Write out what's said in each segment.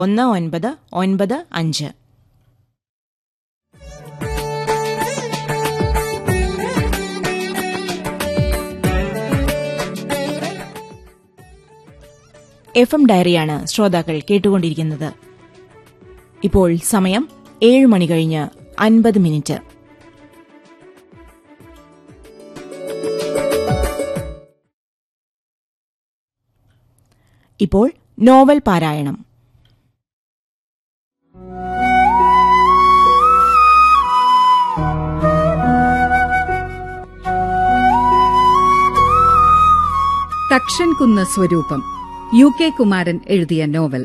ഒന്ന് ഒൻപത് ഒൻപത് അഞ്ച് എഫ് എം ഡയറിയാണ് ശ്രോതാക്കൾ കേട്ടുകൊണ്ടിരിക്കുന്നത് ഇപ്പോൾ സമയം ഏഴ് മണി കഴിഞ്ഞ് അൻപത് മിനിറ്റ് ഇപ്പോൾ നോവൽ പാരായണം തക്ഷൻകുന്ന് സ്വരൂപം യു കെ കുമാരൻ എഴുതിയ നോവൽ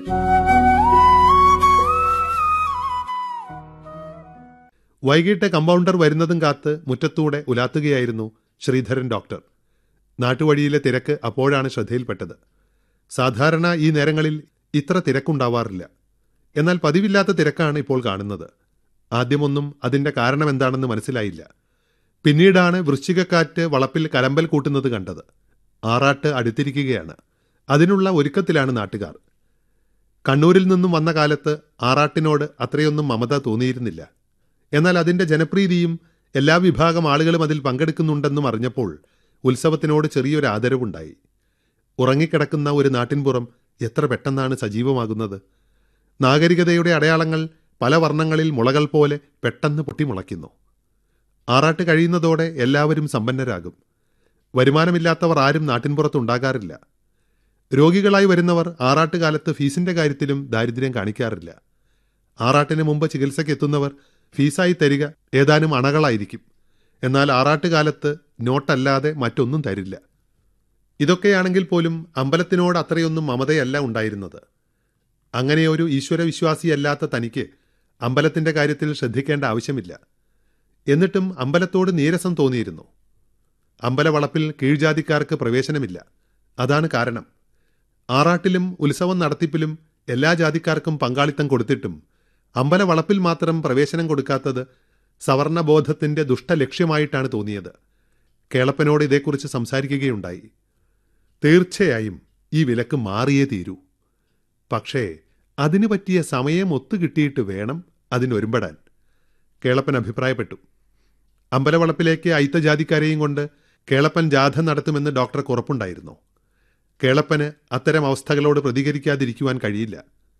വൈകിട്ട് കമ്പൗണ്ടർ വരുന്നതും കാത്ത് മുറ്റത്തൂടെ ഉലാത്തുകയായിരുന്നു ശ്രീധരൻ ഡോക്ടർ നാട്ടുവഴിയിലെ തിരക്ക് അപ്പോഴാണ് ശ്രദ്ധയിൽപ്പെട്ടത് സാധാരണ ഈ നേരങ്ങളിൽ ഇത്ര തിരക്കുണ്ടാവാറില്ല എന്നാൽ പതിവില്ലാത്ത തിരക്കാണ് ഇപ്പോൾ കാണുന്നത് ആദ്യമൊന്നും അതിന്റെ കാരണം എന്താണെന്ന് മനസ്സിലായില്ല പിന്നീടാണ് വൃശ്ചികക്കാറ്റ് വളപ്പിൽ കലമ്പൽ കൂട്ടുന്നത് കണ്ടത് ആറാട്ട് അടുത്തിരിക്കുകയാണ് അതിനുള്ള ഒരുക്കത്തിലാണ് നാട്ടുകാർ കണ്ണൂരിൽ നിന്നും വന്ന കാലത്ത് ആറാട്ടിനോട് അത്രയൊന്നും മമത തോന്നിയിരുന്നില്ല എന്നാൽ അതിന്റെ ജനപ്രീതിയും എല്ലാ വിഭാഗം ആളുകളും അതിൽ പങ്കെടുക്കുന്നുണ്ടെന്നും അറിഞ്ഞപ്പോൾ ഉത്സവത്തിനോട് ചെറിയൊരു ആദരവുണ്ടായി ഉറങ്ങിക്കിടക്കുന്ന ഒരു നാട്ടിൻപുറം എത്ര പെട്ടെന്നാണ് സജീവമാകുന്നത് നാഗരികതയുടെ അടയാളങ്ങൾ പല വർണ്ണങ്ങളിൽ മുളകൾ പോലെ പെട്ടെന്ന് പൊട്ടിമുളയ്ക്കുന്നു ആറാട്ട് കഴിയുന്നതോടെ എല്ലാവരും സമ്പന്നരാകും വരുമാനമില്ലാത്തവർ ആരും നാട്ടിൻപുറത്തുണ്ടാകാറില്ല രോഗികളായി വരുന്നവർ ആറാട്ടുകാലത്ത് ഫീസിന്റെ കാര്യത്തിലും ദാരിദ്ര്യം കാണിക്കാറില്ല ആറാട്ടിന് മുമ്പ് ചികിത്സയ്ക്ക് എത്തുന്നവർ ഫീസായി തരിക ഏതാനും അണകളായിരിക്കും എന്നാൽ ആറാട്ടുകാലത്ത് നോട്ടല്ലാതെ മറ്റൊന്നും തരില്ല ഇതൊക്കെയാണെങ്കിൽ പോലും അമ്പലത്തിനോട് അത്രയൊന്നും മമതയല്ല ഉണ്ടായിരുന്നത് അങ്ങനെയൊരു ഈശ്വരവിശ്വാസിയല്ലാത്ത തനിക്ക് അമ്പലത്തിന്റെ കാര്യത്തിൽ ശ്രദ്ധിക്കേണ്ട ആവശ്യമില്ല എന്നിട്ടും അമ്പലത്തോട് നീരസം തോന്നിയിരുന്നു അമ്പലവളപ്പിൽ കീഴ്ജാതിക്കാർക്ക് പ്രവേശനമില്ല അതാണ് കാരണം ആറാട്ടിലും ഉത്സവം നടത്തിപ്പിലും എല്ലാ ജാതിക്കാർക്കും പങ്കാളിത്തം കൊടുത്തിട്ടും അമ്പലവളപ്പിൽ മാത്രം പ്രവേശനം കൊടുക്കാത്തത് സവർണബോധത്തിന്റെ ദുഷ്ടലക്ഷ്യമായിട്ടാണ് തോന്നിയത് കേളപ്പനോട് ഇതേക്കുറിച്ച് സംസാരിക്കുകയുണ്ടായി തീർച്ചയായും ഈ വിലക്ക് മാറിയേ തീരൂ പക്ഷേ അതിനു പറ്റിയ സമയം ഒത്തുകിട്ടിയിട്ട് വേണം അതിനൊരുമ്പടാൻ കേളപ്പൻ അഭിപ്രായപ്പെട്ടു അമ്പലവളപ്പിലേക്ക് അയിത്തജാതിക്കാരെയും കൊണ്ട് കേളപ്പൻ ജാഥ നടത്തുമെന്ന് ഡോക്ടർക്ക് ഉറപ്പുണ്ടായിരുന്നു കേളപ്പന് അത്തരം അവസ്ഥകളോട് പ്രതികരിക്കാതിരിക്കുവാൻ കഴിയില്ല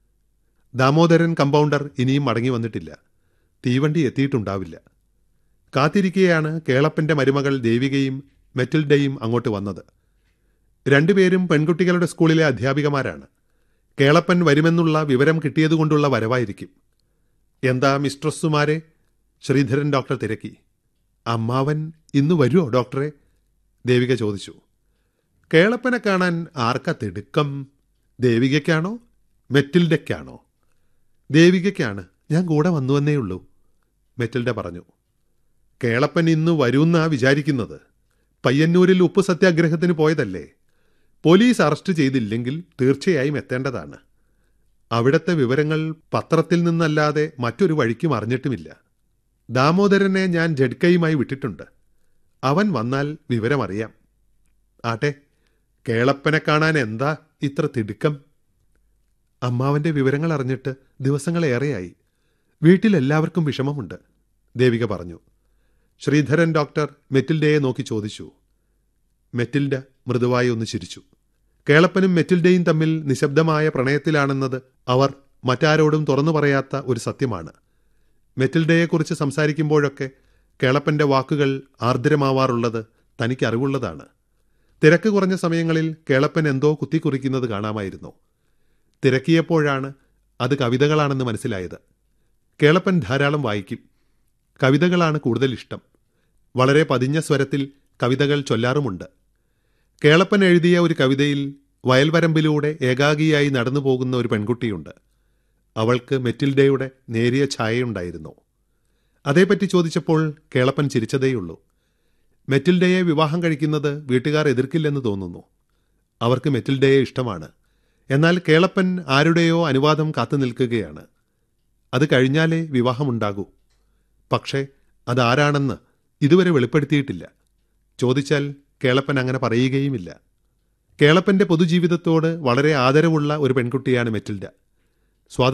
ദാമോദരൻ കമ്പൗണ്ടർ ഇനിയും മടങ്ങി വന്നിട്ടില്ല തീവണ്ടി എത്തിയിട്ടുണ്ടാവില്ല കാത്തിരിക്കെയാണ് കേളപ്പന്റെ മരുമകൾ ദേവികയും മെറ്റിൽഡയും അങ്ങോട്ട് വന്നത് രണ്ടുപേരും പെൺകുട്ടികളുടെ സ്കൂളിലെ അധ്യാപികമാരാണ് കേളപ്പൻ വരുമെന്നുള്ള വിവരം കിട്ടിയതുകൊണ്ടുള്ള വരവായിരിക്കും എന്താ മിസ്ട്രസ്സുമാരെ ശ്രീധരൻ ഡോക്ടർ തിരക്കി അമ്മാവൻ ഇന്ന് വരുമോ ഡോക്ടറെ ദേവിക ചോദിച്ചു കേളപ്പനെ കാണാൻ ആർക്കാ തിടുക്കം ദേവികയ്ക്കാണോ മെറ്റിൽഡയ്ക്കാണോ ദേവികയ്ക്കാണ് ഞാൻ കൂടെ വന്നുവെന്നേ ഉള്ളൂ മെറ്റിൽഡ പറഞ്ഞു കേളപ്പൻ ഇന്ന് വരുന്നാ വിചാരിക്കുന്നത് പയ്യന്നൂരിൽ ഉപ്പ് സത്യാഗ്രഹത്തിന് പോയതല്ലേ പോലീസ് അറസ്റ്റ് ചെയ്തില്ലെങ്കിൽ തീർച്ചയായും എത്തേണ്ടതാണ് അവിടത്തെ വിവരങ്ങൾ പത്രത്തിൽ നിന്നല്ലാതെ മറ്റൊരു വഴിക്കും അറിഞ്ഞിട്ടുമില്ല ദാമോദരനെ ഞാൻ ജഡ്കയുമായി വിട്ടിട്ടുണ്ട് അവൻ വന്നാൽ വിവരമറിയാം ആട്ടെ കേളപ്പനെ കാണാൻ എന്താ ഇത്ര തിടുക്കം അമ്മാവന്റെ വിവരങ്ങൾ അറിഞ്ഞിട്ട് ദിവസങ്ങളേറെയായി വീട്ടിലെല്ലാവർക്കും വിഷമമുണ്ട് ദേവിക പറഞ്ഞു ശ്രീധരൻ ഡോക്ടർ മെറ്റിൽഡയെ നോക്കി ചോദിച്ചു മെറ്റിൽഡ മൃദുവായി ഒന്ന് ചിരിച്ചു കേളപ്പനും മെറ്റിൽഡയും തമ്മിൽ നിശബ്ദമായ പ്രണയത്തിലാണെന്നത് അവർ മറ്റാരോടും തുറന്നു പറയാത്ത ഒരു സത്യമാണ് മെറ്റിൽഡയെക്കുറിച്ച് സംസാരിക്കുമ്പോഴൊക്കെ കേളപ്പന്റെ വാക്കുകൾ ആർദ്രമാവാറുള്ളത് തനിക്ക് അറിവുള്ളതാണ് തിരക്ക് കുറഞ്ഞ സമയങ്ങളിൽ കേളപ്പൻ എന്തോ കുത്തിക്കുറിക്കുന്നത് കാണാമായിരുന്നു തിരക്കിയപ്പോഴാണ് അത് കവിതകളാണെന്ന് മനസ്സിലായത് കേളപ്പൻ ധാരാളം വായിക്കും കവിതകളാണ് കൂടുതൽ ഇഷ്ടം വളരെ പതിഞ്ഞ സ്വരത്തിൽ കവിതകൾ ചൊല്ലാറുമുണ്ട് കേളപ്പൻ എഴുതിയ ഒരു കവിതയിൽ വയൽവരമ്പിലൂടെ ഏകാഗിയായി നടന്നു പോകുന്ന ഒരു പെൺകുട്ടിയുണ്ട് അവൾക്ക് മെറ്റിൽഡയുടെ നേരിയ ഛായയുണ്ടായിരുന്നു അതേപ്പറ്റി ചോദിച്ചപ്പോൾ കേളപ്പൻ ചിരിച്ചതേയുള്ളൂ മെറ്റിൽഡയെ വിവാഹം കഴിക്കുന്നത് വീട്ടുകാർ എതിർക്കില്ലെന്ന് തോന്നുന്നു അവർക്ക് മെറ്റിൽഡയെ ഇഷ്ടമാണ് എന്നാൽ കേളപ്പൻ ആരുടെയോ അനുവാദം കാത്തു നിൽക്കുകയാണ് അത് കഴിഞ്ഞാലേ വിവാഹമുണ്ടാകൂ പക്ഷേ അതാരാണെന്ന് ഇതുവരെ വെളിപ്പെടുത്തിയിട്ടില്ല ചോദിച്ചാൽ കേളപ്പൻ അങ്ങനെ പറയുകയുമില്ല കേളപ്പന്റെ പൊതുജീവിതത്തോട് വളരെ ആദരവുള്ള ഒരു പെൺകുട്ടിയാണ് മെറ്റിൽഡ സ്വാതന്ത്ര്യ